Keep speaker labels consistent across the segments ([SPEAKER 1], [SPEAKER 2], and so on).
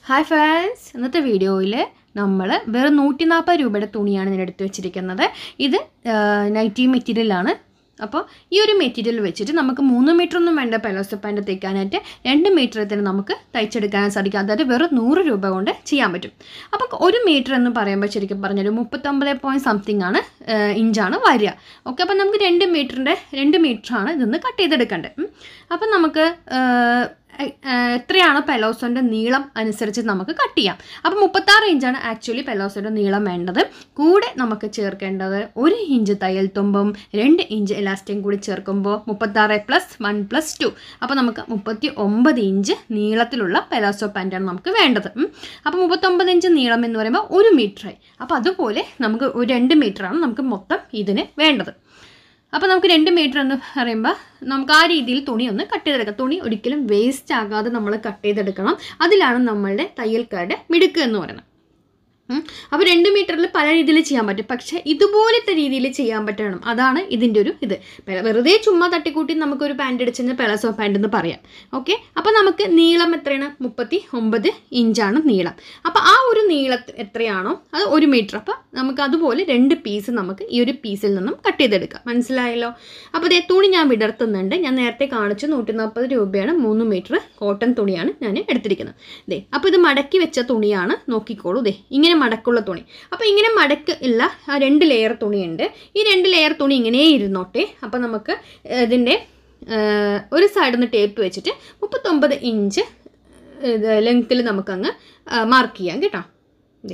[SPEAKER 1] Hi friends ഇന്നത്തെ വീഡിയോയിൽ നമ്മൾ വെറും നൂറ്റി നാൽപ്പത് രൂപയുടെ തുണിയാണ് ഞാൻ എടുത്തു വെച്ചിരിക്കുന്നത് ഇത് നൈറ്റി മെറ്റീരിയലാണ് അപ്പോൾ ഈ ഒരു മെറ്റീരിയൽ വെച്ചിട്ട് നമുക്ക് മൂന്ന് മീറ്റർ ഒന്നും വേണ്ട പെലോസോ പാൻറ്റ് തയ്ക്കാനായിട്ട് രണ്ട് മീറ്റർ തന്നെ നമുക്ക് തയ്ച്ചെടുക്കാൻ സാധിക്കും അതായത് വെറും നൂറ് രൂപ കൊണ്ട് ചെയ്യാൻ പറ്റും അപ്പോൾ ഒരു മീറ്റർ എന്ന് പറയുമ്പോൾ ശരിക്കും പറഞ്ഞൊരു മുപ്പത്തൊമ്പത് പോയിൻറ്റ് സംതിങ് ആണ് ഏഹ്, ഇഞ്ചാണ് വരിക ഓക്കെ അപ്പോൾ നമുക്ക് രണ്ട് മീറ്ററിൻ്റെ രണ്ട് മീറ്ററാണ് ഇതൊന്ന് കട്ട് ചെയ്തെടുക്കേണ്ടത് ഉം. അപ്പം നമുക്ക് ഏഹ്, ഏഹ്, എത്രയാണോ പെലോസോൻ്റെ നീളം അനുസരിച്ച് നമുക്ക് കട്ട് ചെയ്യാം അപ്പോൾ മുപ്പത്താറ് ഇഞ്ചാണ് ആക്ച്വലി പെലോസോൻ്റെ നീളം വേണ്ടത് കൂടെ നമുക്ക് ചേർക്കേണ്ടത് ഒരു ഇഞ്ച് തയ്യൽ തുമ്പും രണ്ട് ഇഞ്ച് എലാസ്റ്റിയും കൂടി ചേർക്കുമ്പോൾ മുപ്പത്താറ് പ്ലസ് വൺ പ്ലസ് ടു അപ്പോൾ നമുക്ക് മുപ്പത്തി ഒമ്പത് ഇഞ്ച് നീളത്തിലുള്ള പെലാസോ പാൻറ്റാണ് നമുക്ക് വേണ്ടത് ഉം. അപ്പോൾ മുപ്പത്തൊമ്പത് ഇഞ്ച് നീളം എന്ന് പറയുമ്പോൾ ഒരു മീറ്ററായി അപ്പോൾ അതുപോലെ നമുക്ക് ഒരു രണ്ട് മീറ്ററാണ് നമുക്ക് മൊത്തം ഇതിന് വേണ്ടത് അപ്പോൾ നമുക്ക് രണ്ട് മീറ്റർ എന്ന് പറയുമ്പോൾ നമുക്ക് ആ രീതിയിൽ തുണി ഒന്ന് കട്ട് ചെയ്തെടുക്കാം തുണി ഒരിക്കലും വേസ്റ്റ് ആകാതെ നമ്മൾ കട്ട് ചെയ്തെടുക്കണം അതിലാണ് നമ്മളുടെ തയ്യൽക്കാരുടെ മിടുക്ക് എന്ന് പറയുന്നത് ഉം. അപ്പോൾ രണ്ട് മീറ്ററിൽ പല രീതിയിൽ ചെയ്യാൻ പറ്റും പക്ഷേ ഇതുപോലത്തെ രീതിയിൽ ചെയ്യാൻ പറ്റണം അതാണ് ഇതിൻ്റെ ഒരു ഇത് പെ- വെറുതെ ചുമ്മാ തട്ടിക്കൂട്ടി നമുക്കൊരു പാൻറ് അടിച്ചു കഴിഞ്ഞാൽ പെളസോ പാൻറ് എന്ന് പറയാം ഓക്കെ അപ്പോൾ നമുക്ക് നീളം എത്രയാണ് മുപ്പത്തി ഒമ്പത് ഇഞ്ചാണ് നീളം അപ്പോൾ ആ ഒരു നീളം എത്രയാണോ അത് ഒരു മീറ്റർ അപ്പോൾ നമുക്ക് അതുപോലെ രണ്ട് പീസ് നമുക്ക് ഈ ഒരു പീസിൽ നിന്നും കട്ട് ചെയ്തെടുക്കാം മനസ്സിലായല്ലോ അപ്പോൾ ഇതേ തുണി ഞാൻ വിടർത്തുന്നുണ്ട് ഞാൻ നേരത്തെ കാണിച്ചു നൂറ്റി നാൽപ്പത് രൂപയാണ് മൂന്ന് മീറ്റർ കോട്ടൺ തുണിയാണ് ഞാൻ എടുത്തിരിക്കുന്നത് ദേ അപ്പോൾ ഇത് മടക്കി വെച്ച തുണിയാണ് നോക്കിക്കോളൂ ദേ ഇങ്ങനെ മടക്കുള്ള തുണി അപ്പോൾ ഇങ്ങനെ മടക്ക് ഉള്ള ആ രണ്ട് ലെയർ തുണിയുണ്ട് ഈ രണ്ട് ലെയർ തുണി ഇങ്ങനെ ഇരുന്നോട്ടെ അപ്പോൾ നമുക്ക് ഇതിൻ്റെ ഏഹ്, ഒരു സൈഡിൽ നിന്ന് ടേപ്പ് വെച്ചിട്ട് മുപ്പത്തൊമ്പത് ഇഞ്ച് ഇത് ലെങ്ത്തിൽ നമുക്കങ്ങ് മാർക്ക് ചെയ്യാം കേട്ടോ ദേ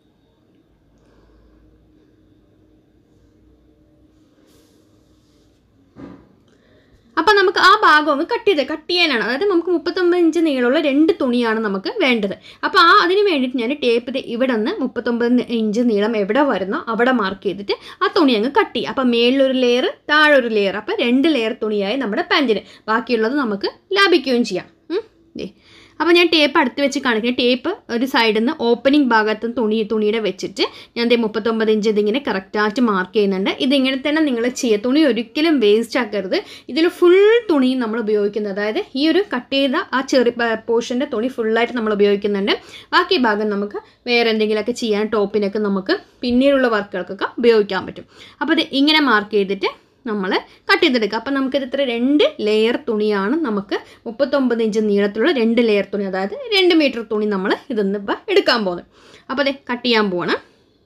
[SPEAKER 1] അപ്പം നമുക്ക് ആ ഭാഗം ഒന്ന് കട്ട് ചെയ്ത് കട്ട് ചെയ്യാനാണ് അതായത് നമുക്ക് മുപ്പത്തൊമ്പത് ഇഞ്ച് നീളമുള്ള രണ്ട് തുണിയാണ് നമുക്ക് വേണ്ടത് അപ്പോൾ ആ അതിന് വേണ്ടിയിട്ട് ഞാൻ ടേപ്പ് ഇത് ഇവിടെ നിന്ന് മുപ്പത്തൊമ്പത് ഇഞ്ച് നീളം എവിടെ വരുന്നോ അവിടെ മാർക്ക് ചെയ്തിട്ട് ആ തുണി അങ്ങ് കട്ട് ചെയ്യുക അപ്പം മേളിലൊരു ലെയർ താഴെ ഒരു ലെയർ അപ്പം രണ്ട് ലെയർ തുണിയായി നമ്മുടെ പാൻറ്റിന് ബാക്കിയുള്ളത് നമുക്ക് ലാഭിക്കുകയും ചെയ്യാം ഉം. ദേ അപ്പോൾ ഞാൻ ടേപ്പ് അടുത്ത് വെച്ച് കാണിക്കുന്നത് ടേപ്പ് ഒരു സൈഡിൽ നിന്ന് ഓപ്പണിംഗ് ഭാഗത്ത് തുണി തുണിയുടെ വെച്ചിട്ട് ഞാൻ ദേ മുപ്പത്തൊമ്പത് ഇഞ്ച് ഇതിങ്ങനെ കറക്റ്റായിട്ട് മാർക്ക് ചെയ്യുന്നുണ്ട് ഇതിങ്ങനെ തന്നെ നിങ്ങൾ ചെയ്യുക തുണി ഒരിക്കലും വേസ്റ്റ് ആക്കരുത് ഇതിൽ ഫുൾ തുണി നമ്മൾ ഉപയോഗിക്കുന്നത് അതായത് ഈ ഒരു കട്ട് ചെയ്ത ആ ചെറിയ പോർഷൻ്റെ തുണി ഫുള്ളായിട്ട് നമ്മൾ ഉപയോഗിക്കുന്നുണ്ട് ബാക്കി ഭാഗം നമുക്ക് വേറെ എന്തെങ്കിലുമൊക്കെ ചെയ്യാൻ ടോപ്പിനൊക്കെ നമുക്ക് പിന്നീടുള്ള വർക്കുകൾക്കൊക്കെ ഉപയോഗിക്കാൻ പറ്റും അപ്പോൾ ഇത് ഇങ്ങനെ മാർക്ക് ചെയ്തിട്ട് നമ്മൾ കട്ട് ചെയ്തെടുക്കുക അപ്പം നമുക്കിത് ഇത്ര രണ്ട് ലെയർ തുണിയാണ് നമുക്ക് മുപ്പത്തൊമ്പത് ഇഞ്ച് നീളത്തിലുള്ള രണ്ട് ലെയർ തുണി അതായത് രണ്ട് മീറ്റർ തുണി നമ്മൾ ഇതൊന്ന് ഇപ്പം എടുക്കാൻ പോകുന്നത് അപ്പോൾ അതെ കട്ട് ചെയ്യാൻ പോവാണ്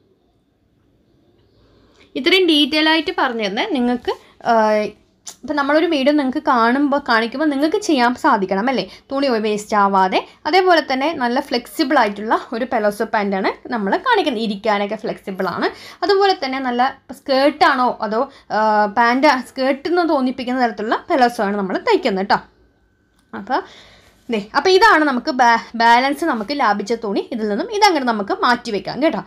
[SPEAKER 1] ഇത്രയും ഡീറ്റെയിൽ ആയിട്ട് പറഞ്ഞു തന്നെ നിങ്ങൾക്ക് ഇപ്പം നമ്മളൊരു വീഡിയോ നിങ്ങൾക്ക് കാണുമ്പോൾ കാണിക്കുമ്പോൾ നിങ്ങൾക്ക് ചെയ്യാൻ സാധിക്കണം അല്ലേ തുണി വേസ്റ്റ് ആവാതെ അതേപോലെ തന്നെ നല്ല ഫ്ലെക്സിബിൾ ആയിട്ടുള്ള ഒരു പെലോസോ പാൻറ്റാണ് നമ്മൾ കാണിക്കുന്നത് ഇരിക്കാനൊക്കെ ഫ്ലെക്സിബിൾ ആണ് അതുപോലെ തന്നെ നല്ല സ്കേർട്ടാണോ അതോ പാൻറ്റ് സ്കേർട്ട് എന്ന് തോന്നിപ്പിക്കുന്ന തരത്തിലുള്ള പെലോസോ ആണ് നമ്മൾ തയ്ക്കുന്നത് കേട്ടോ അപ്പോൾ ദേ അപ്പോൾ ഇതാണ് നമുക്ക് ബാ ബാലൻസ് നമുക്ക് ലാഭിച്ച തുണി ഇതിൽ നിന്നും ഇതങ്ങനെ നമുക്ക് മാറ്റി വെക്കാം കേട്ടോ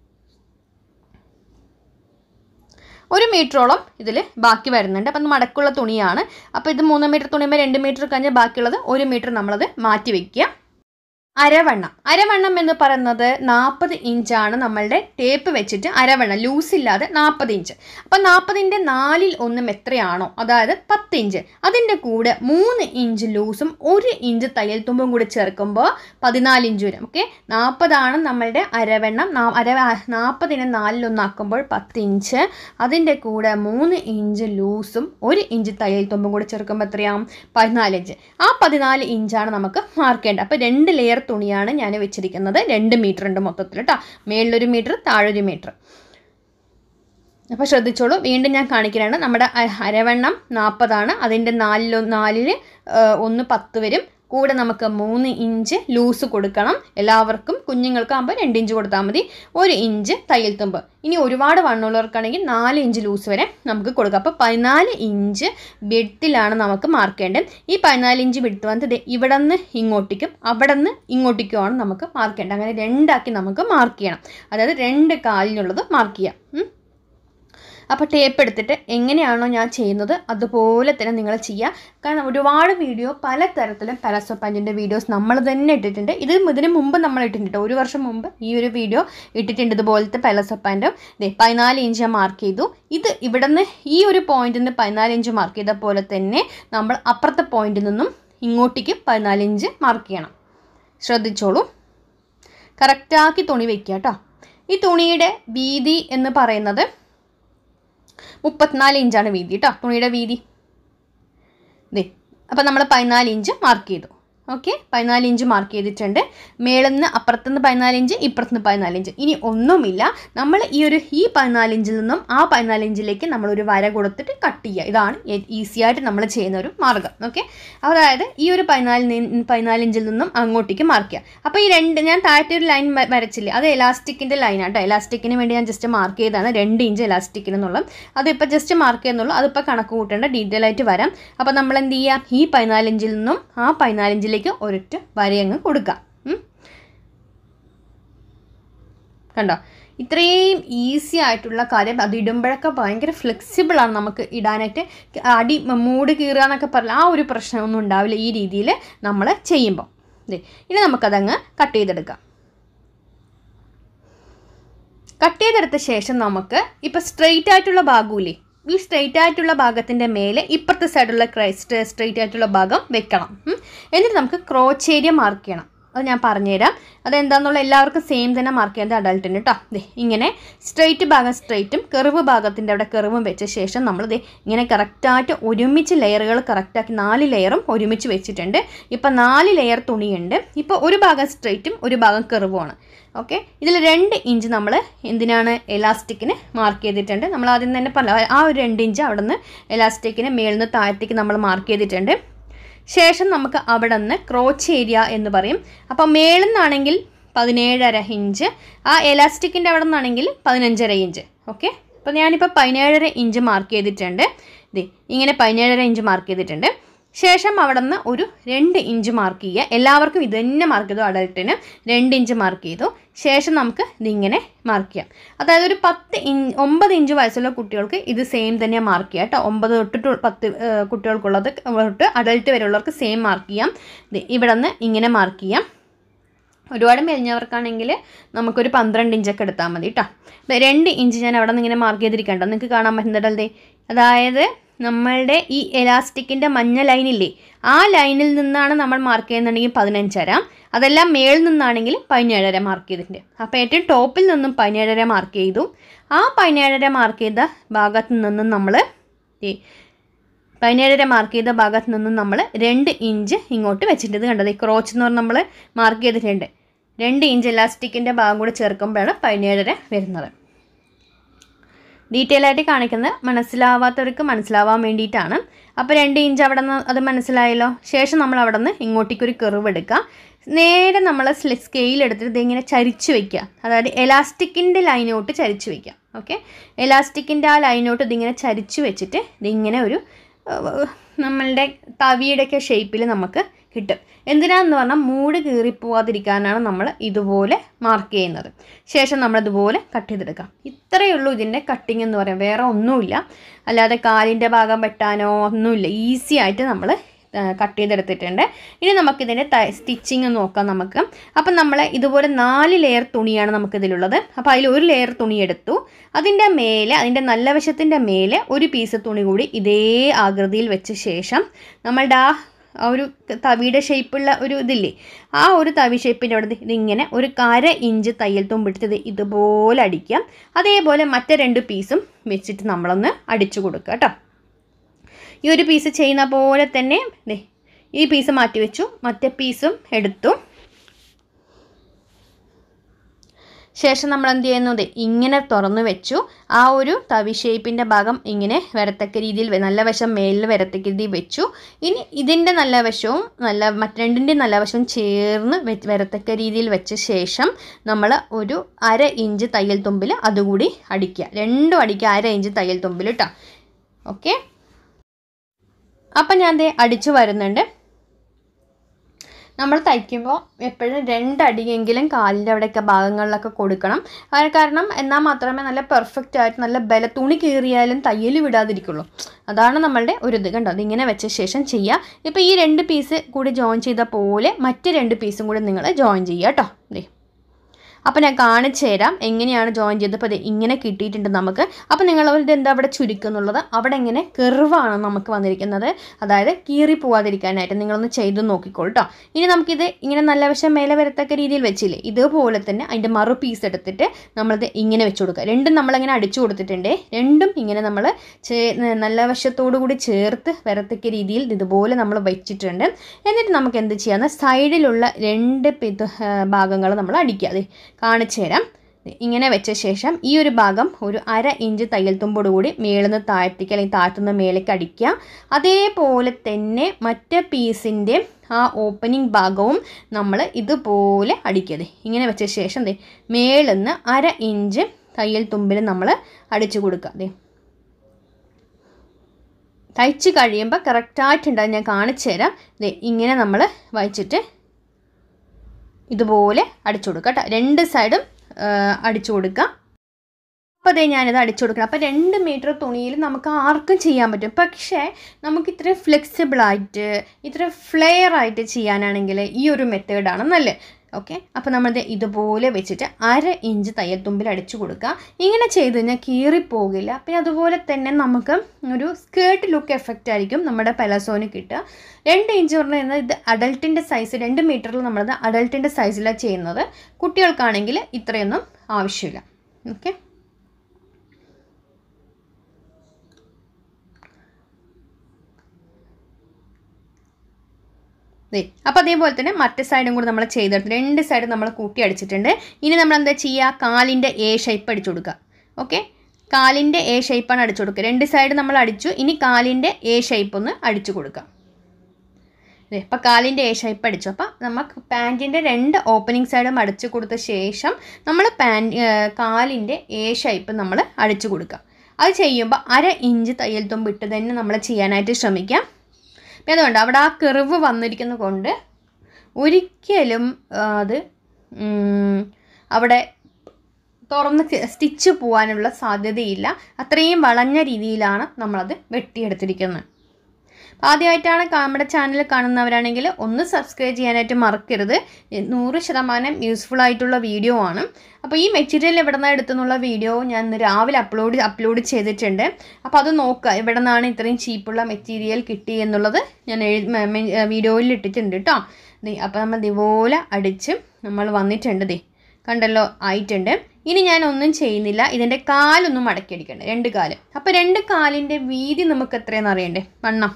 [SPEAKER 1] ഒരു മീറ്ററോളം ഇതിൽ ബാക്കി വരുന്നുണ്ട് അപ്പം മടക്കുള്ള തുണിയാണ് അപ്പോൾ ഇത് മൂന്ന് മീറ്റർ തുണിയുമ്പോൾ രണ്ട് മീറ്റർ കഴിഞ്ഞാൽ ബാക്കിയുള്ളത് ഒരു മീറ്റർ നമ്മളത് മാറ്റി വയ്ക്കുക അരവണ്ണം അരവണ്ണം എന്ന് പറയുന്നത് നാൽപ്പത് ഇഞ്ചാണ് നമ്മളുടെ ടേപ്പ് വെച്ചിട്ട് അരവണ്ണം ലൂസ് ഇല്ലാതെ നാൽപ്പത് ഇഞ്ച് അപ്പം നാൽപ്പതിൻ്റെ നാലിൽ ഒന്നും എത്രയാണോ അതായത് പത്ത് ഇഞ്ച് അതിൻ്റെ കൂടെ മൂന്ന് ഇഞ്ച് ലൂസും ഒരു ഇഞ്ച് തയ്യൽ തുമ്പും കൂടി ചേർക്കുമ്പോൾ പതിനാല് ഇഞ്ച് വരും ഓക്കെ നാൽപ്പതാണ് നമ്മളുടെ അരവണ്ണം നാ- അര നാൽപ്പതിനെ നാലിലൊന്നാക്കുമ്പോൾ പത്ത് ഇഞ്ച് അതിൻ്റെ കൂടെ മൂന്ന് ഇഞ്ച് ലൂസും ഒരു ഇഞ്ച് തയ്യൽ തുമ്പും കൂടി ചേർക്കുമ്പോൾ എത്രയാവും പതിനാല് ഇഞ്ച് ആ പതിനാല് ഇഞ്ചാണ് നമുക്ക് മാർക്കേണ്ടത് അപ്പോൾ രണ്ട് ലെയർ തുണിയാണ് ഞാൻ വെച്ചിരിക്കുന്നത് രണ്ട് മീറ്റർ ഉണ്ട് മൊത്തത്തിൽ കേട്ടോ മേളിലൊരു മീറ്റർ താഴൊരു മീറ്റർ അപ്പോൾ ശ്രദ്ധിച്ചോളൂ വീണ്ടും ഞാൻ കാണിക്കുകയാണ് നമ്മുടെ അ- അരവണ്ണം നാൽപ്പതാണ് അതിൻ്റെ നാലിലോ നാലിൽ ഒന്ന് പത്ത് വരും കൂടെ നമുക്ക് മൂന്ന് ഇഞ്ച് ലൂസ് കൊടുക്കണം എല്ലാവർക്കും കുഞ്ഞുങ്ങൾക്കാകുമ്പോൾ രണ്ട് ഇഞ്ച് കൊടുത്താൽ മതി ഒരു ഇഞ്ച് തയ്യൽ തുമ്പ് ഇനി ഒരുപാട് വണ്ണുള്ളവർക്കാണെങ്കിൽ നാല് ഇഞ്ച് ലൂസ് വരെ നമുക്ക് കൊടുക്കാം അപ്പോൾ പതിനാല് ഇഞ്ച് വിഡ്ത്തിലാണ് നമുക്ക് മാർക്ക് ചെയ്യേണ്ടത് ഈ പതിനാല് ഇഞ്ച് വിഡ്ത്ത് വന്നിട്ട് ദേ ഇവിടെ നിന്ന് ഇങ്ങോട്ടേക്കും അവിടെ നിന്ന് ഇങ്ങോട്ടേക്കുമാണ് നമുക്ക് മാർക്ക് ചെയ്യേണ്ടത് അങ്ങനെ രണ്ടാക്കി നമുക്ക് മാർക്ക് ചെയ്യണം അതായത് രണ്ട് കാലിനുള്ളത് മാർക്ക് ചെയ്യാം ഉം. അപ്പോൾ ടേപ്പ് എടുത്തിട്ട് എങ്ങനെയാണോ ഞാൻ ചെയ്യുന്നത് അതുപോലെ തന്നെ നിങ്ങൾ ചെയ്യുക കാരണം ഒരുപാട് വീഡിയോ പല തരത്തിലും പാലസോ പാൻറ്റിൻ്റെ വീഡിയോസ് നമ്മൾ തന്നെ ഇട്ടിട്ടുണ്ട് ഇത് ഇതിന് മുമ്പ് നമ്മൾ ഇട്ടിട്ടുണ്ട് ഒരു വർഷം മുമ്പ് ഈ ഒരു വീഡിയോ ഇട്ടിട്ടുണ്ട് ഇതുപോലത്തെ പാലസോ പാൻറ്റും ദേ പതിനാല് ഇഞ്ച് ഞാൻ മാർക്ക് ചെയ്തു ഇത് ഇവിടെ നിന്ന് ഈ ഒരു പോയിന്റിൽ നിന്ന് പതിനാല് ഇഞ്ച് മാർക്ക് ചെയ്ത പോലെ തന്നെ നമ്മൾ അപ്പുറത്തെ പോയിന്റിൽ നിന്നും ഇങ്ങോട്ടേക്ക് പതിനാല് ഇഞ്ച് മാർക്ക് ചെയ്യണം ശ്രദ്ധിച്ചോളൂ കറക്റ്റാക്കി തുണി വെക്കുക കേട്ടോ ഈ തുണിയുടെ വീതി എന്ന് പറയുന്നത് മുപ്പത്തിനാല് ഇഞ്ചാണ് വീതി കേട്ടോ തുണിയുടെ വീതി ദേ അപ്പം നമ്മൾ പതിനാല് ഇഞ്ച് മാർക്ക് ചെയ്തു ഓക്കെ പതിനാല് ഇഞ്ച് മാർക്ക് ചെയ്തിട്ടുണ്ട് മേളിൽ നിന്ന് അപ്പുറത്തുനിന്ന് പതിനാല് ഇഞ്ച് ഇപ്പുറത്തുനിന്ന് പതിനാല് ഇഞ്ച് ഇനി ഒന്നുമില്ല നമ്മൾ ഈ ഒരു ഈ പതിനാല് ഇഞ്ചിൽ നിന്നും ആ പതിനാല് ഇഞ്ചിലേക്ക് നമ്മളൊരു വര കൊടുത്തിട്ട് കട്ട് ചെയ്യുക ഇതാണ് ഈസി ആയിട്ട് നമ്മൾ ചെയ്യുന്ന ഒരു മാർഗ്ഗം ഓക്കെ അതായത് ഈ ഒരു പതിനാല് പതിനാല് ഇഞ്ചിൽ നിന്നും അങ്ങോട്ടേക്ക് മാർക്ക് ചെയ്യുക അപ്പോൾ ഈ രണ്ട് ഞാൻ താഴത്തെ ഒരു ലൈൻ വരച്ചില്ലേ അത് എലാസ്റ്റിക്കിൻ്റെ ലൈനാണ് കേട്ടോ എലാസ്റ്റിക്കിന് വേണ്ടി ഞാൻ ജസ്റ്റ് മാർക്ക് ചെയ്താണ് രണ്ട് ഇഞ്ച് എലാസ്റ്റിക്കിന് എന്നുള്ളത് അതിപ്പോൾ ജസ്റ്റ് മാർക്ക് ചെയ്യുന്നുള്ളൂ അതിപ്പോൾ കണക്ക് കൂട്ടേണ്ട ഡീറ്റെയിൽ ആയിട്ട് വരാം അപ്പോൾ നമ്മൾ എന്ത് ചെയ്യുക ഈ പതിനാല് ഇഞ്ചിൽ നിന്നും ആ പതിനാല് ഇഞ്ചിലേക്ക് ഒരൊറ്റ വരയങ്ങ് കൊടുക്കാം ഉം. കണ്ടോ ഇത്രയും ഈസി ആയിട്ടുള്ള കാര്യം അത് ഇടുമ്പോഴൊക്കെ ഭയങ്കര flexible ആണ് നമുക്ക് ഇടാനായിട്ട് അടി മൂട് കീറുക എന്നൊക്കെ പറഞ്ഞാൽ ആ ഒരു പ്രശ്നമൊന്നും ഉണ്ടാവില്ല ഈ രീതിയിൽ നമ്മൾ ചെയ്യുമ്പോൾ ദേ ഇനി നമുക്കതങ്ങ് കട്ട് ചെയ്തെടുക്കാം കട്ട് ചെയ്തെടുത്ത ശേഷം നമുക്ക് ഇപ്പോൾ സ്ട്രെയിറ്റ് ആയിട്ടുള്ള ഭാഗമില്ലേ ഈ സ്ട്രെയിറ്റ് ആയിട്ടുള്ള ഭാഗത്തിൻ്റെ മേലെ ഇപ്പുറത്തെ സൈഡുള്ള സ്ട്രെയിറ്റ് ആയിട്ടുള്ള ഭാഗം വെക്കണം ഉം. എന്നിട്ട് നമുക്ക് ക്രോച്ച് ഏരിയ മാർക്ക് ചെയ്യണം അത് ഞാൻ പറഞ്ഞുതരാം അതെന്താണെന്നുള്ള എല്ലാവർക്കും സെയിം തന്നെ മാർക്ക് ചെയ്യുന്നത് അഡൾട്ടിന് കേട്ടോ ദേ ഇങ്ങനെ സ്ട്രെയിറ്റ് ഭാഗം സ്ട്രെയിറ്റും കെറിവ് ഭാഗത്തിൻ്റെ അവിടെ കെറിവും വെച്ച ശേഷം നമ്മൾ ദേ ഇങ്ങനെ കറക്റ്റായിട്ട് ഒരുമിച്ച് ലെയറുകൾ കറക്റ്റാക്കി നാല് ലെയറും ഒരുമിച്ച് വെച്ചിട്ടുണ്ട് ഇപ്പം നാല് ലെയർ തുണിയുണ്ട് ഇപ്പോൾ ഒരു ഭാഗം സ്ട്രെയിറ്റും ഒരു ഭാഗം കെറിവുമാണ് ഓക്കെ ഇതിൽ രണ്ട് ഇഞ്ച് നമ്മൾ എന്തിനാണ് എലാസ്റ്റിക്കിന് മാർക്ക് ചെയ്തിട്ടുണ്ട് നമ്മൾ ആദ്യം തന്നെ പറഞ്ഞ ആ ഒരു രണ്ട് ഇഞ്ച് അവിടെ നിന്ന് എലാസ്റ്റിക്കിന് മേളിൽ നിന്ന് താഴത്തേക്ക് നമ്മൾ മാർക്ക് ചെയ്തിട്ടുണ്ട് ശേഷം നമുക്ക് അവിടെ നിന്ന് ക്രോച്ച് ഏരിയ എന്ന് പറയും അപ്പോൾ മേളിൽ നിന്നാണെങ്കിൽ പതിനേഴര ഇഞ്ച് ആ എലാസ്റ്റിക്കിൻ്റെ അവിടെ നിന്നാണെങ്കിൽ പതിനഞ്ചര ഇഞ്ച് ഓക്കെ അപ്പോൾ ഞാനിപ്പോൾ പതിനേഴര ഇഞ്ച് മാർക്ക് ചെയ്തിട്ടുണ്ട് ദേ ഇങ്ങനെ പതിനേഴര ഇഞ്ച് മാർക്ക് ചെയ്തിട്ടുണ്ട് ശേഷം അവിടെ നിന്ന് ഒരു രണ്ട് ഇഞ്ച് മാർക്ക് ചെയ്യുക എല്ലാവർക്കും ഇത് തന്നെ മാർക്ക് ചെയ്തു അഡൾട്ടിന് രണ്ട് ഇഞ്ച് മാർക്ക് ചെയ്തു ശേഷം നമുക്ക് ഇതിങ്ങനെ മാർക്ക് ചെയ്യാം അതായത് ഒരു പത്ത് ഇഞ്ച് ഒമ്പത് ഇഞ്ച് വയസ്സുള്ള കുട്ടികൾക്ക് ഇത് സെയിം തന്നെ മാർക്ക് ചെയ്യാം കേട്ടോ ഒമ്പത് തൊട്ടിട്ട് പത്ത് ഏഹ്, കുട്ടികൾക്കുള്ളത് തൊട്ട് അഡൾട്ട് വരെയുള്ളവർക്ക് സെയിം മാർക്ക് ചെയ്യാം ദേ ഇവിടെ നിന്ന് ഇങ്ങനെ മാർക്ക് ചെയ്യാം ഒരുപാട് മെലിഞ്ഞവർക്കാണെങ്കിൽ നമുക്കൊരു പന്ത്രണ്ട് ഇഞ്ചൊക്കെ എടുത്താൽ മതി കേട്ടോ ദേ രണ്ട് ഇഞ്ച് ഞാൻ അവിടെ നിന്ന് ഇങ്ങനെ മാർക്ക് ചെയ്തിരിക്കണ്ടോ നിങ്ങൾക്ക് കാണാൻ പറ്റുന്നുണ്ടല്ലേ അതായത് നമ്മളുടെ ഈ എലാസ്റ്റിക്കിൻ്റെ മഞ്ഞ ലൈനില്ലേ ആ ലൈനിൽ നിന്നാണ് നമ്മൾ മാർക്ക് ചെയ്യുന്നുണ്ടെങ്കിൽ പതിനഞ്ചര അതെല്ലാം മേളിൽ നിന്നാണെങ്കിൽ പതിനേഴര മാർക്ക് ചെയ്തിട്ടുണ്ട് അപ്പോൾ ഏറ്റവും ടോപ്പിൽ നിന്നും പതിനേഴര മാർക്ക് ചെയ്തു ആ പതിനേഴര മാർക്ക് ചെയ്ത ഭാഗത്ത് നിന്നും നമ്മൾ ഈ പതിനേഴര മാർക്ക് ചെയ്ത ഭാഗത്ത് നിന്നും നമ്മൾ രണ്ട് ഇഞ്ച് ഇങ്ങോട്ട് വെച്ചിട്ടുണ്ട് ഇത് കണ്ടത് ഈ ക്രോച്ച് എന്ന് പറഞ്ഞ് നമ്മൾ മാർക്ക് ചെയ്തിട്ടുണ്ട് രണ്ട് ഇഞ്ച് എലാസ്റ്റിക്കിൻ്റെ ഭാഗം കൂടി ചേർക്കുമ്പോഴാണ് പതിനേഴര വരുന്നത് ഡീറ്റെയിൽ ആയിട്ട് കാണിക്കുന്നത് മനസ്സിലാവാത്തവർക്ക് മനസ്സിലാവാൻ വേണ്ടിയിട്ടാണ് അപ്പോൾ രണ്ട് ഇഞ്ച് അവിടെ നിന്ന് അത് മനസ്സിലായല്ലോ ശേഷം നമ്മൾ അവിടെ നിന്ന് ഇങ്ങോട്ടേക്ക് ഒരു കെറിവ് എടുക്കുക നേരെ നമ്മൾ സ്കെയിൽ എടുത്തിട്ട് ഇതിങ്ങനെ ചരിച്ച് വയ്ക്കുക അതായത് എലാസ്റ്റിക്കിൻ്റെ ലൈനോട്ട് ചരിച്ച് വയ്ക്കുക ഓക്കെ എലാസ്റ്റിക്കിൻ്റെ ആ ലൈനോട്ട് ഇതിങ്ങനെ ചരിച്ച് വെച്ചിട്ട് ഇതിങ്ങനെ ഒരു ഏഹ്, നമ്മളുടെ തവിയുടെയൊക്കെ ഷേപ്പിൽ നമുക്ക് കിട്ടും എന്തിനാന്ന് പറഞ്ഞാൽ മൂട് കീറിപ്പോവാതിരിക്കാനാണ് നമ്മൾ ഇതുപോലെ മാർക്ക് ചെയ്യുന്നത് ശേഷം നമ്മൾ ഇതുപോലെ കട്ട് ചെയ്തെടുക്കാം ഇത്രയേ ഉള്ളൂ ഇതിൻ്റെ കട്ടിങ് എന്ന് പറയാം വേറെ ഒന്നുമില്ല അല്ലാതെ കാലിൻ്റെ ഭാഗം വെട്ടാനോ ഒന്നുമില്ല ഈസി ആയിട്ട് നമ്മൾ കട്ട് ചെയ്തെടുത്തിട്ടുണ്ട് ഇനി നമുക്കിതിൻ്റെ സ്റ്റിച്ചിങ് നോക്കാം നമുക്ക് അപ്പം നമ്മൾ ഇതുപോലെ നാല് ലെയർ തുണിയാണ് നമുക്കിതിലുള്ളത് അപ്പോൾ അതിൽ ഒരു ലെയർ തുണി എടുത്തു അതിൻ്റെ മേലെ അതിൻ്റെ നല്ല വശത്തിൻ്റെ മേലെ ഒരു പീസ് തുണി കൂടി ഇതേ ആകൃതിയിൽ വെച്ച ശേഷം നമ്മളുടെ ആ ആ ഒരു തവിയുടെ ഷേപ്പുള്ള ഒരു ഇതില്ലേ ആ ഒരു തവി ഷേപ്പിൻ്റെ അവിടെ ദേ ഇതിങ്ങനെ ഒരു കര ഇഞ്ച് തയ്യൽ തുമ്പെടുത്ത് ഇത് ഇതുപോലെ അടിക്കാം അതേപോലെ മറ്റേ രണ്ട് പീസും വെച്ചിട്ട് നമ്മളൊന്ന് അടിച്ചു കൊടുക്കുക കേട്ടോ ഈ ഒരു പീസ് ചെയ്യുന്ന പോലെ തന്നെ ദേ ഈ പീസ് മാറ്റി വെച്ചു മറ്റേ പീസും എടുത്തു ശേഷം നമ്മൾ എന്ത് ചെയ്യുന്നു ദേ ഇങ്ങനെ തുറന്നു വെച്ചു ആ ഒരു തവി ഷേപ്പിൻ്റെ ഭാഗം ഇങ്ങനെ വരത്തക്ക രീതിയിൽ വെ- നല്ല വശം മേലിൽ വരത്തക്ക രീതിയിൽ വെച്ചു ഇനി ഇതിൻ്റെ നല്ല വശവും നല്ല മറ്റ് രണ്ടിൻ്റെ നല്ല വശവും ചേർന്ന് വെ- വരത്തക്ക രീതിയിൽ വെച്ച ശേഷം നമ്മൾ ഒരു അര ഇഞ്ച് തയ്യൽ തുമ്പിൽ അതുകൂടി അടിക്കുക രണ്ടും അടിക്കുക അര ഇഞ്ച് തയ്യൽ തുമ്പിൽ കേട്ടോ ഓക്കെ അപ്പം ഞാൻ ദേ അടിച്ചു വരുന്നുണ്ട് നമ്മൾ തയ്ക്കുമ്പോൾ എപ്പോഴും രണ്ടടിയെങ്കിലും കാലിൻ്റെ അവിടെയൊക്കെ ഭാഗങ്ങളിലൊക്കെ കൊടുക്കണം അത് കാരണം എന്നാൽ മാത്രമേ നല്ല പെർഫെക്റ്റ് ആയിട്ട് നല്ല ബല തുണി കീറിയാലും തയ്യൽ വിടാതിരിക്കുള്ളൂ അതാണ് നമ്മളുടെ ഒരു ഇത് കണ്ടോ അതിങ്ങനെ വെച്ച ശേഷം ചെയ്യുക ഇപ്പോൾ ഈ രണ്ട് പീസ് കൂടി ജോയിൻ ചെയ്ത പോലെ മറ്റ് രണ്ട് പീസും കൂടി നിങ്ങൾ ജോയിൻ ചെയ്യുക കേട്ടോ ദേ അപ്പോൾ ഞാൻ കാണിച്ചു തരാം എങ്ങനെയാണ് ജോയിൻ ചെയ്തത് അപ്പോൾ ഇങ്ങനെ കിട്ടിയിട്ടുണ്ട് നമുക്ക് അപ്പോൾ നിങ്ങൾ ഇത് എന്താ അവിടെ ചുരുക്കം എന്നുള്ളത് അവിടെ ഇങ്ങനെ കെർവാണ് നമുക്ക് വന്നിരിക്കുന്നത് അതായത് കീറി പോവാതിരിക്കാനായിട്ട് നിങ്ങളൊന്ന് ചെയ്ത് നോക്കിക്കോളൂ കേട്ടോ ഇനി നമുക്കിത് ഇങ്ങനെ നല്ല വശം മേലെ വരത്തക്ക രീതിയിൽ വെച്ചില്ലേ ഇതുപോലെ തന്നെ അതിൻ്റെ മറു പീസ് എടുത്തിട്ട് നമ്മളിത് ഇങ്ങനെ വെച്ച് കൊടുക്കുക രണ്ടും നമ്മളിങ്ങനെ അടിച്ചു കൊടുത്തിട്ടുണ്ട് രണ്ടും ഇങ്ങനെ നമ്മൾ ചേ നല്ല വശത്തോടു കൂടി ചേർത്ത് വരത്തക്ക രീതിയിൽ ഇതുപോലെ നമ്മൾ വെച്ചിട്ടുണ്ട് എന്നിട്ട് നമുക്ക് എന്ത് ചെയ്യാമെന്ന് സൈഡിലുള്ള രണ്ട് ഇത് ഭാഗങ്ങൾ നമ്മൾ അടിക്കുക അതെ കാണിച്ചു തരാം ഇങ്ങനെ വെച്ച ശേഷം ഈ ഒരു ഭാഗം ഒരു അര ഇഞ്ച് തയ്യൽ തുമ്പോട് കൂടി മേളിൽ നിന്ന് താഴ്ത്തിക്ക് അല്ലെങ്കിൽ താഴ്ത്തുന്ന മേലേക്ക് അടിക്കുക അതേപോലെ തന്നെ മറ്റേ പീസിൻ്റെ ആ ഓപ്പണിംഗ് ഭാഗവും നമ്മൾ ഇതുപോലെ അടിക്കുക ഇങ്ങനെ വെച്ച ശേഷം ദേ മേളിൽ നിന്ന് അര ഇഞ്ച് തയ്യൽ തുമ്പിൽ നമ്മൾ അടിച്ചു കൊടുക്കുക അതെ തയ്ച്ച് കഴിയുമ്പോൾ കറക്റ്റായിട്ടുണ്ട് ഞാൻ കാണിച്ചു തരാം ദേ ഇങ്ങനെ നമ്മൾ വായിച്ചിട്ട് ഇതുപോലെ അടിച്ചു കൊടുക്കുക കേട്ടോ രണ്ട് സൈഡും അടിച്ചു കൊടുക്കുക അപ്പോൾ അതേ ഞാനിത് അടിച്ചു കൊടുക്കണം അപ്പോൾ രണ്ട് മീറ്റർ തുണിയിൽ നമുക്ക് ആർക്കും ചെയ്യാൻ പറ്റും പക്ഷേ നമുക്ക് ഇത്ര ഫ്ലെക്സിബിളായിട്ട് ഇത്ര ഫ്ലെയർ ആയിട്ട് ചെയ്യാനാണെങ്കിൽ ഈ ഒരു മെത്തേഡാണ് നല്ലത് ഓക്കെ അപ്പോൾ നമ്മളിത് ഇതുപോലെ വെച്ചിട്ട് അര ഇഞ്ച് തയ്യൽ തുമ്പിൽ അടിച്ചു കൊടുക്കുക ഇങ്ങനെ ചെയ്ത് കഴിഞ്ഞാൽ കീറിപ്പോകില്ല പിന്നെ അതുപോലെ തന്നെ നമുക്ക് ഒരു സ്കേർട്ട് ലുക്ക് എഫക്റ്റ് ആയിരിക്കും നമ്മുടെ പെലസോന് കിട്ടുക രണ്ട് ഇഞ്ച് പറഞ്ഞു കഴിഞ്ഞാൽ ഇത് അഡൾട്ടിൻ്റെ സൈസ് രണ്ട് മീറ്ററിൽ നമ്മളത് അഡൾട്ടിൻ്റെ സൈസിലാണ് ചെയ്യുന്നത് കുട്ടികൾക്കാണെങ്കിൽ ഇത്രയൊന്നും ആവശ്യമില്ല ഓക്കെ ദേ അപ്പോൾ അതേപോലെ തന്നെ മറ്റേ സൈഡും കൂടി നമ്മൾ ചെയ്തെടുത്ത് രണ്ട് സൈഡും നമ്മൾ കൂട്ടി അടിച്ചിട്ടുണ്ട് ഇനി നമ്മൾ എന്താ ചെയ്യുക കാലിൻ്റെ എ ഷേപ്പ് അടിച്ചു കൊടുക്കുക ഓക്കെ കാലിൻ്റെ എ ഷേപ്പാണ് അടിച്ചു കൊടുക്കുക രണ്ട് സൈഡ് നമ്മൾ അടിച്ചു ഇനി കാലിൻ്റെ എ ഷേപ്പ് ഒന്ന് അടിച്ചു കൊടുക്കുക അതെ അപ്പോൾ കാലിൻ്റെ എ ഷേപ്പ് അടിച്ചു അപ്പോൾ നമുക്ക് പാൻറ്റിൻ്റെ രണ്ട് ഓപ്പണിംഗ് സൈഡും അടിച്ചു കൊടുത്ത ശേഷം നമ്മൾ പാൻ കാലിൻ്റെ എ ഷേപ്പ് നമ്മൾ അടിച്ചു കൊടുക്കുക അത് ചെയ്യുമ്പോൾ അര ഇഞ്ച് തയ്യൽ തുമ്പ് ഇട്ട് തന്നെ നമ്മൾ ചെയ്യാനായിട്ട് ശ്രമിക്കാം അപ്പം അതുകൊണ്ട് അവിടെ ആ കെറിവ് വന്നിരിക്കുന്ന കൊണ്ട് ഒരിക്കലും അത് അവിടെ തുറന്ന് സ്റ്റിച്ച് പോകാനുള്ള സാധ്യതയില്ല അത്രയും വളഞ്ഞ രീതിയിലാണ് നമ്മളത് വെട്ടിയെടുത്തിരിക്കുന്നത് അപ്പോൾ ആദ്യമായിട്ടാണ് നമ്മുടെ ചാനൽ കാണുന്നവരാണെങ്കിൽ ഒന്ന് സബ്സ്ക്രൈബ് ചെയ്യാനായിട്ട് മറക്കരുത് നൂറ് ശതമാനം യൂസ്ഫുൾ ആയിട്ടുള്ള വീഡിയോ ആണ് അപ്പോൾ ഈ മെറ്റീരിയൽ എവിടെ നിന്നാണ് എടുത്തെന്നുള്ള വീഡിയോ ഞാൻ ഇന്ന് രാവിലെ അപ്ലോഡ് അപ്ലോഡ് ചെയ്തിട്ടുണ്ട് അപ്പോൾ അത് നോക്കുക എവിടെ നിന്നാണ് ഇത്രയും ചീപ്പുള്ള മെറ്റീരിയൽ കിട്ടി എന്നുള്ളത് ഞാൻ എഴുതി വീഡിയോയിൽ ഇട്ടിട്ടുണ്ട് കേട്ടോ അപ്പോൾ നമ്മൾ ഇതുപോലെ അടിച്ച് നമ്മൾ വന്നിട്ടുണ്ട് ദേ കണ്ടല്ലോ ആയിട്ടുണ്ട് ഇനി ഞാൻ ഒന്നും ചെയ്യുന്നില്ല ഇതിൻ്റെ കാലൊന്നും മടക്കിയടിക്കണ്ട രണ്ട് കാല് അപ്പോൾ രണ്ട് കാലിൻ്റെ വീതി നമുക്ക് എത്രയെന്ന് അറിയണ്ടേ വണ്ണം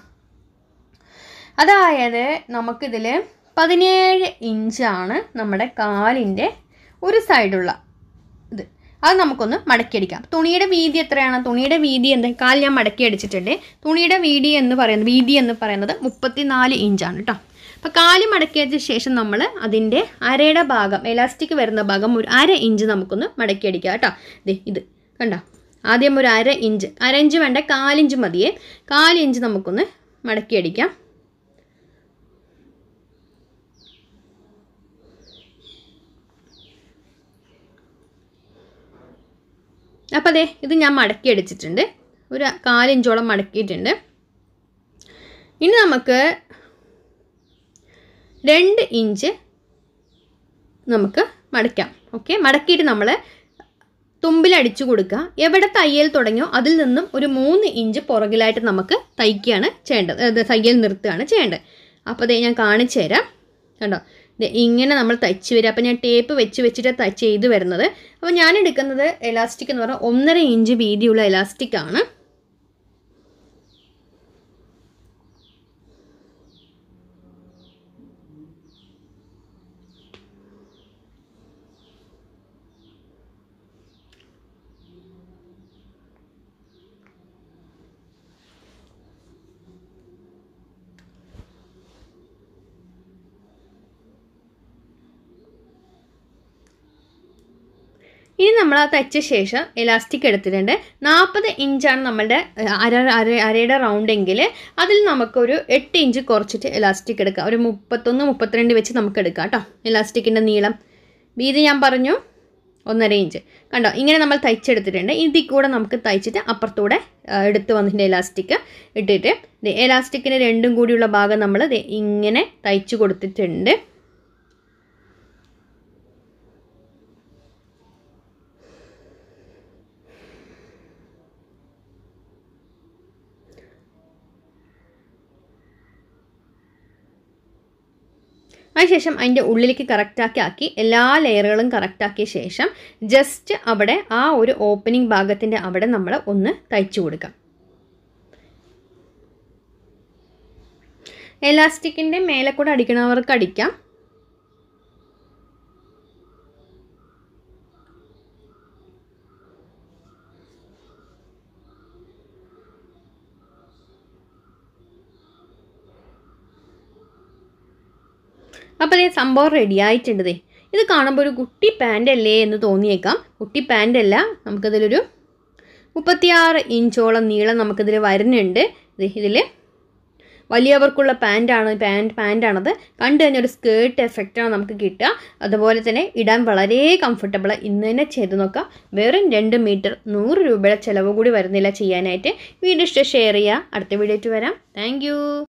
[SPEAKER 1] അതായത് നമുക്കിതിൽ പതിനേഴ് ഇഞ്ചാണ് നമ്മുടെ കാലിൻ്റെ ഒരു സൈഡുള്ള ഇത് അത് നമുക്കൊന്ന് മടക്കിയടിക്കാം തുണിയുടെ വീതി എത്രയാണ് തുണിയുടെ വീതി എന്താ കാൽ ഞാൻ മടക്കി അടിച്ചിട്ടുണ്ട് തുണിയുടെ വീതി എന്ന് പറയുന്നത് വീതി എന്ന് പറയുന്നത് മുപ്പത്തിനാല് ഇഞ്ചാണ് കേട്ടോ അപ്പോൾ കാല് മടക്കിയതിന് ശേഷം നമ്മൾ അതിൻ്റെ അരയുടെ ഭാഗം എലാസ്റ്റിക് വരുന്ന ഭാഗം ഒരു അര ഇഞ്ച് നമുക്കൊന്ന് മടക്കി അടിക്കാം കേട്ടോ ദേ ഇത് കണ്ടോ ആദ്യം ഒരു അര ഇഞ്ച് അര ഇഞ്ച് വേണ്ട കാലിഞ്ച് മതിയേ കാലിഞ്ച് നമുക്കൊന്ന് മടക്കി അടിക്കാം അപ്പോൾ അതെ ഇത് ഞാൻ മടക്കി അടിച്ചിട്ടുണ്ട് ഒരു കാലിഞ്ചോളം മടക്കിയിട്ടുണ്ട് ഇനി നമുക്ക് രണ്ട് ഇഞ്ച് നമുക്ക് മടക്കാം ഓക്കെ മടക്കിയിട്ട് നമ്മൾ തുമ്പിലടിച്ചു കൊടുക്കുക എവിടെ തയ്യൽ തുടങ്ങിയോ അതിൽ നിന്നും ഒരു മൂന്ന് ഇഞ്ച് പുറകിലായിട്ട് നമുക്ക് തയ്ക്കുകയാണ് ചെയ്യേണ്ടത് അത് തയ്യൽ നിർത്തുകയാണ് ചെയ്യേണ്ടത് അപ്പോൾ അതേ ഞാൻ കാണിച്ചു തരാം കണ്ടോ ഇങ്ങനെ നമ്മൾ തയ്ച്ച് വരിക അപ്പോൾ ഞാൻ ടേപ്പ് വെച്ച് വെച്ചിട്ട് തയ്ച്ച് ചെയ്ത് വരുന്നത് അപ്പോൾ ഞാൻ എടുക്കുന്നത് എലാസ്റ്റിക് എന്ന് പറഞ്ഞാൽ ഒന്നര ഇഞ്ച് വീതിയുള്ള എലാസ്റ്റിക് ആണ് ഇനി നമ്മൾ ആ തയ്ച്ച ശേഷം എലാസ്റ്റിക് എടുത്തിട്ടുണ്ട് നാൽപ്പത് ഇഞ്ചാണ് നമ്മളുടെ അര അര അരയുടെ റൗണ്ട് എങ്കിൽ അതിൽ നമുക്കൊരു എട്ട് ഇഞ്ച് കുറച്ചിട്ട് എലാസ്റ്റിക് എടുക്കാം ഒരു മുപ്പത്തൊന്ന് മുപ്പത്തിരണ്ട് വെച്ച് നമുക്ക് എടുക്കാം കേട്ടോ എലാസ്റ്റിക്കിൻ്റെ നീളം വീതി ഞാൻ പറഞ്ഞു ഒന്നര ഇഞ്ച് കണ്ടോ ഇങ്ങനെ നമ്മൾ തയ്ച്ചെടുത്തിട്ടുണ്ട് ഇതിൽ കൂടെ നമുക്ക് തയ്ച്ചിട്ട് അപ്പുറത്തൂടെ എടുത്ത് വന്നിട്ടുണ്ട് എലാസ്റ്റിക് ഇട്ടിട്ട് എലാസ്റ്റിക്കിന് രണ്ടും കൂടിയുള്ള ഭാഗം നമ്മൾ ഇങ്ങനെ തയ്ച്ചു കൊടുത്തിട്ടുണ്ട് അതിനുശേഷം അതിൻ്റെ ഉള്ളിലേക്ക് കറക്റ്റാക്കി ആക്കി എല്ലാ ലെയറുകളും കറക്റ്റാക്കിയ ശേഷം ജസ്റ്റ് അവിടെ ആ ഒരു ഓപ്പണിംഗ് ഭാഗത്തിൻ്റെ അവിടെ നമ്മൾ ഒന്ന് തയ്ച്ചു കൊടുക്കാം എലാസ്റ്റിക്കിൻ്റെ മേലെ കൂടെ അടിക്കണവർക്ക് അടിക്കാം അപ്പോൾ ഈ സംഭവം റെഡി ആയിട്ടുണ്ട് ദേ ഇത് കാണുമ്പോൾ ഒരു കുട്ടി പാൻ്റ് അല്ലേ എന്ന് തോന്നിയേക്കാം കുട്ടി പാൻ്റ് അല്ല നമുക്കിതിലൊരു മുപ്പത്തിയാറ് ഇഞ്ചോളം നീളം നമുക്കിതിൽ വരുന്നുണ്ട് ഇതിൽ വലിയവർക്കുള്ള പാൻറ്റാണ് പാൻറ്റ് പാൻറ്റാണത് കണ്ടു കഴിഞ്ഞാൽ ഒരു സ്കേർട്ട് എഫക്റ്റാണ് നമുക്ക് കിട്ടുക അതുപോലെ തന്നെ ഇടാൻ വളരെ കംഫർട്ടബിൾ ഇന്ന് തന്നെ ചെയ്ത് നോക്കാം വെറും രണ്ട് മീറ്റർ നൂറ് രൂപയുടെ ചിലവ് കൂടി വരുന്നില്ല ചെയ്യാനായിട്ട് വീഡിയോ ഇഷ്ടം ഷെയർ ചെയ്യുക അടുത്ത വീഡിയോ ആയിട്ട് വരാം താങ്ക്